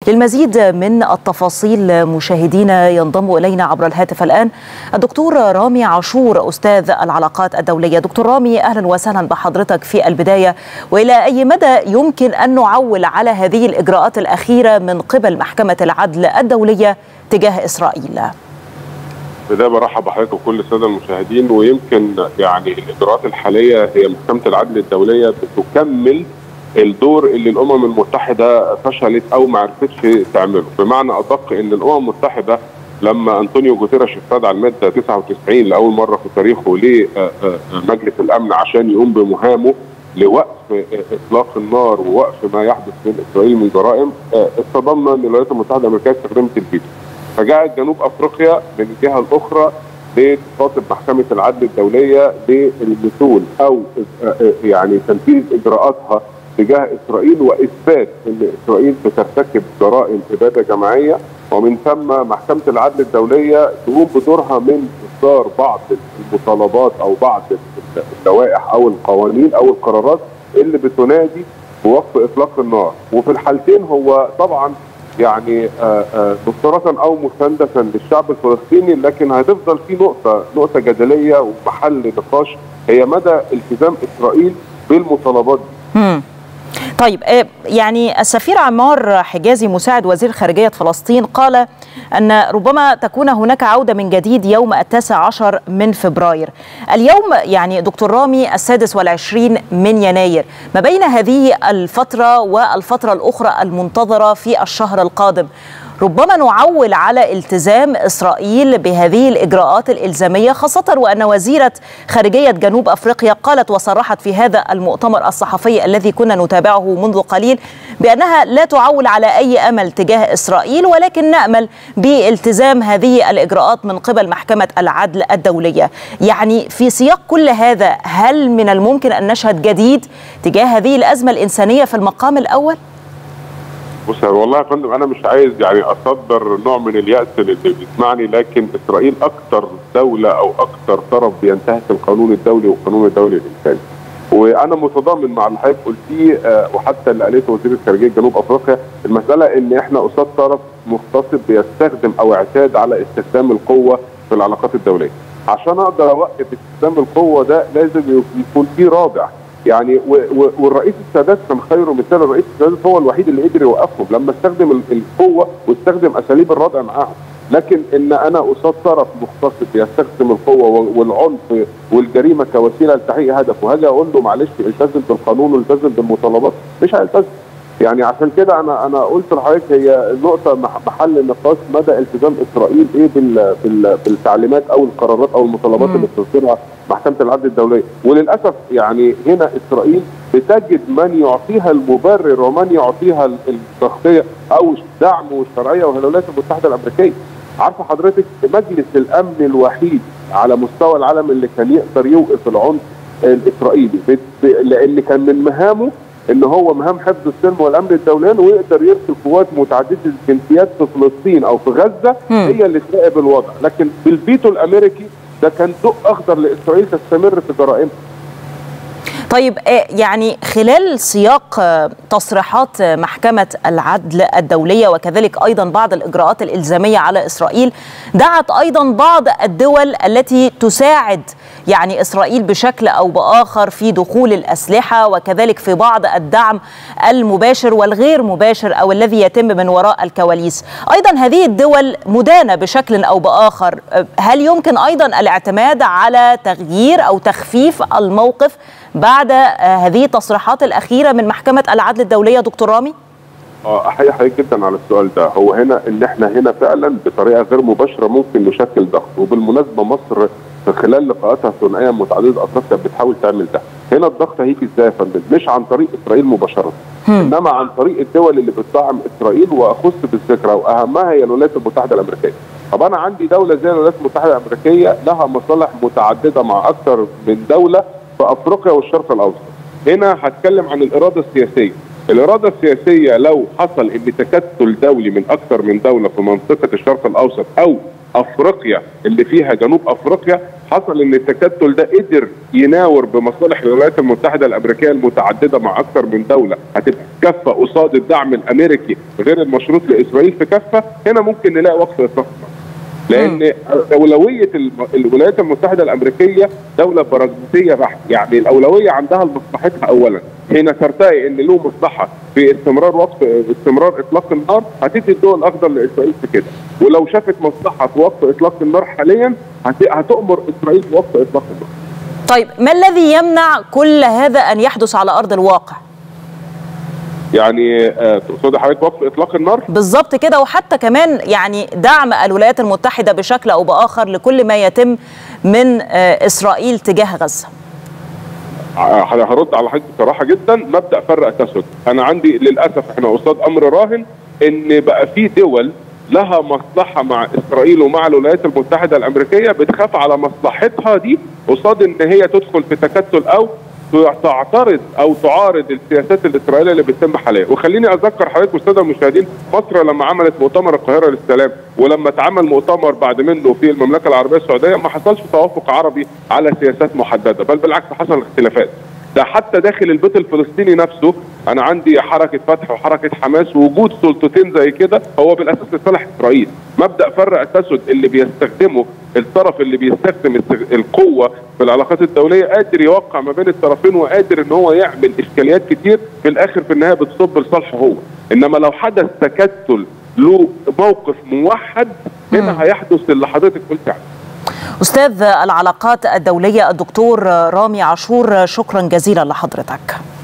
للمزيد من التفاصيل مشاهدينا ينضم الينا عبر الهاتف الان الدكتور رامي عاشور استاذ العلاقات الدوليه دكتور رامي اهلا وسهلا بحضرتك في البدايه والى اي مدى يمكن ان نعول على هذه الاجراءات الاخيره من قبل محكمه العدل الدوليه تجاه اسرائيل بدايه برحب بحضرتك وكل الساده المشاهدين ويمكن يعني الاجراءات الحاليه هي محكمه العدل الدوليه بتكمل الدور اللي الامم المتحده فشلت او ما عرفتش تعمله بمعنى ادق ان الامم المتحده لما انطونيو جوتيريش استدعى الماده 99 لاول مره في تاريخه لمجلس الامن عشان يقوم بمهامه لوقف اطلاق النار ووقف ما يحدث من اسرائيل من جرائم اصطدمنا ان الولايات المتحده الامريكيه استخدمت الفيتو فجاءت جنوب افريقيا من الجهه الاخرى لتخاطب محكمه العدل الدوليه للمثول او يعني تنفيذ اجراءاتها تجاه اسرائيل واثبات ان اسرائيل بترتكب جرائم اباده جماعيه ومن ثم محكمه العدل الدوليه تقوم بدورها من اصدار بعض المطالبات او بعض اللوائح او القوانين او القرارات اللي بتنادي بوقف اطلاق النار وفي الحالتين هو طبعا يعني مفترضا او مستندسا للشعب الفلسطيني لكن هتفضل في نقطه نقطه جدليه ومحل نقاش هي مدى التزام اسرائيل بالمطالبات دي. طيب يعني السفير عمار حجازي مساعد وزير خارجية فلسطين قال أن ربما تكون هناك عودة من جديد يوم التاسع عشر من فبراير اليوم يعني دكتور رامي السادس والعشرين من يناير ما بين هذه الفترة والفترة الأخرى المنتظرة في الشهر القادم ربما نعول على التزام اسرائيل بهذه الاجراءات الالزاميه خاصه وان وزيره خارجيه جنوب افريقيا قالت وصرحت في هذا المؤتمر الصحفي الذي كنا نتابعه منذ قليل بانها لا تعول على اي امل تجاه اسرائيل ولكن نامل بالتزام هذه الاجراءات من قبل محكمه العدل الدوليه. يعني في سياق كل هذا هل من الممكن ان نشهد جديد تجاه هذه الازمه الانسانيه في المقام الاول؟ بص والله يا فندم انا مش عايز يعني اصدر نوع من الياس اللي بيسمعني لكن اسرائيل اكثر دوله او اكثر طرف بينتهك القانون الدولي والقانون الدولي الانساني. وانا متضامن مع اللي حضرتك قلتيه أه وحتى اللي قالته وزير الخارجيه جنوب افريقيا المساله ان احنا قصاد طرف مغتصب بيستخدم او اعتاد على استخدام القوه في العلاقات الدوليه. عشان اقدر اوقف استخدام القوه ده لازم يكون في رادع يعني والرئيس السادات كان خير مثال الرئيس السادات هو الوحيد اللي قدر يوقفهم لما استخدم القوه واستخدم اساليب الردع معاهم لكن ان انا قصاد طرف مغتصب يستخدم القوه والعنف والجريمه كوسيله لتحقيق هدف وهاجي اقول له معلش التزم بالقانون والتزم بالمطالبات مش هيلتزم يعني عشان كده انا انا قلت لحضرتك هي نقطه محل نقاش مدى التزام اسرائيل ايه بال بال بالتعليمات او القرارات او المطالبات اللي بتصدرها محكمه العدل الدوليه وللاسف يعني هنا اسرائيل بتجد من يعطيها المبرر ومن يعطيها التغطيه او الدعم والشرعيه وهي الولايات المتحده الامريكيه عارفه حضرتك مجلس الامن الوحيد على مستوى العالم اللي كان يقدر يوقف العنف الاسرائيلي لان كان من مهامه ان هو مهام حفظ السلم والامن الدوليين ويقدر يرسل قوات متعدده الجنسيات في فلسطين او في غزه هي اللي تراقب الوضع لكن بالفيتو الامريكي ده كان ضوء اخضر لاسرائيل تستمر في جرائمها طيب يعني خلال سياق تصريحات محكمة العدل الدولية وكذلك أيضا بعض الإجراءات الإلزامية على إسرائيل دعت أيضا بعض الدول التي تساعد يعني إسرائيل بشكل أو بآخر في دخول الأسلحة وكذلك في بعض الدعم المباشر والغير مباشر أو الذي يتم من وراء الكواليس أيضا هذه الدول مدانة بشكل أو بآخر هل يمكن أيضا الاعتماد على تغيير أو تخفيف الموقف بعد هذه التصريحات الأخيرة من محكمة العدل الدولية دكتور رامي؟ اه احيي حضرتك جدا على السؤال ده هو هنا ان احنا هنا فعلا بطريقه غير مباشره ممكن نشكل ضغط وبالمناسبه مصر في خلال لقاءاتها الثنائيه متعدده اطراف بتحاول تعمل ده هنا الضغط هيجي ازاي يا فندم مش عن طريق اسرائيل مباشره انما عن طريق الدول اللي بتدعم اسرائيل واخص بالذكرى واهمها هي الولايات المتحده الامريكيه طب انا عندي دوله زي الولايات المتحده الامريكيه لها مصالح متعدده مع اكثر من دوله في افريقيا والشرق الاوسط هنا هتكلم عن الاراده السياسيه الاراده السياسيه لو حصل ان تكتل دولي من اكثر من دوله في منطقه الشرق الاوسط او افريقيا اللي فيها جنوب افريقيا حصل ان التكتل ده قدر يناور بمصالح الولايات المتحده الامريكيه المتعدده مع اكثر من دوله هتبقى كفه قصاد الدعم الامريكي غير المشروط لاسرائيل في كفه هنا ممكن نلاقي وقف اطلاق لان اولويه الولايات المتحده الامريكيه دوله براغماتيه بحت يعني الاولويه عندها لمصلحتها اولا حين ترتقي ان له مصلحه في استمرار وقف استمرار اطلاق النار هتدي الدول الاخضر لاسرائيل في كده ولو شافت مصلحه في وقف اطلاق النار حاليا هتامر اسرائيل بوقف اطلاق النار طيب ما الذي يمنع كل هذا ان يحدث على ارض الواقع يعني تقصد حضرتك وقف اطلاق النار؟ بالظبط كده وحتى كمان يعني دعم الولايات المتحده بشكل او باخر لكل ما يتم من اسرائيل تجاه غزه. هرد على حضرتك بصراحه جدا مبدا فرق تسد، انا عندي للاسف احنا قصاد امر راهن ان بقى في دول لها مصلحه مع اسرائيل ومع الولايات المتحده الامريكيه بتخاف على مصلحتها دي قصاد ان هي تدخل في تكتل او تعترض او تعارض السياسات الاسرائيليه اللي بتتم حاليا وخليني اذكر حضرتك والساده المشاهدين مصر لما عملت مؤتمر القاهره للسلام ولما اتعمل مؤتمر بعد منه في المملكه العربيه السعوديه ما حصلش توافق عربي على سياسات محدده بل بالعكس حصل اختلافات ده حتى داخل البيت الفلسطيني نفسه انا عندي حركه فتح وحركه حماس ووجود سلطتين زي كده هو بالاساس لصالح اسرائيل مبدا فرق التسد اللي بيستخدمه الطرف اللي بيستخدم القوه في العلاقات الدوليه قادر يوقع ما بين الطرفين وقادر ان هو يعمل اشكاليات كتير في الاخر في النهايه بتصب لصالحه هو انما لو حدث تكتل له موقف موحد هنا هيحدث اللي حضرتك قلت عليه استاذ العلاقات الدوليه الدكتور رامي عاشور شكرا جزيلا لحضرتك